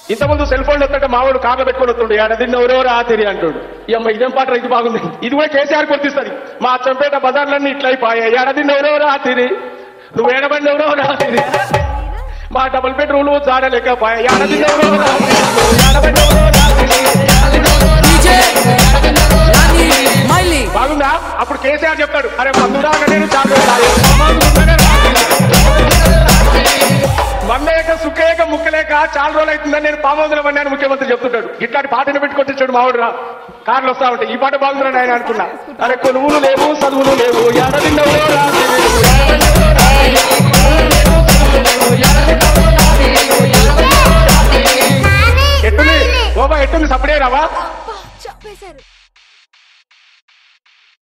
ఇంతకుముందు cell phone వస్తుంటే మావాడు కార్లో పెట్టుకొని వస్తుండే ఏడాది ఎవరో రాతిరి అంటాడు ఈ అమ్మ ఇదేం పాట ఇది బాగుంది ఇది కూడా కేసీఆర్ గుర్తిస్తుంది మా చంపేట బజార్లన్నీ ఇట్లా అయిపోయాయి ఏడాది ఎవరో రాతిరి నువ్వు ఏడబండి ఎవరో రాతిరి మా డబుల్ బెడ్రూమ్ జాడలేకపోయా ఏడాది ఎవరో రాతిరి ఏడబండి ఎవరో రాతిరి డీజే నాని మైలీ బాగుందా అప్పుడు కేసీఆర్ చెప్తాడు అరే మందురాగా నేను చాలా తాగాను. సమాధులు ఉంటేనే రాత్రి. మందేక సుఖేక ముక్కలేక చాలా రోజులు అవుతుందని నేను పామోదుల పడినాను ముఖ్యమంత్రి చెప్తుంటాడు ఇట్లాంటి పాటను పెట్టుకొచ్చాడు మావాడు రా కార్లు వస్తా ఉంటాయి ఈ పాట బాగుందని ఆయన అనుకున్నా అరే కొనువులు లేవు చదువులు లేవు ఎడదిన్నవో రాత్రి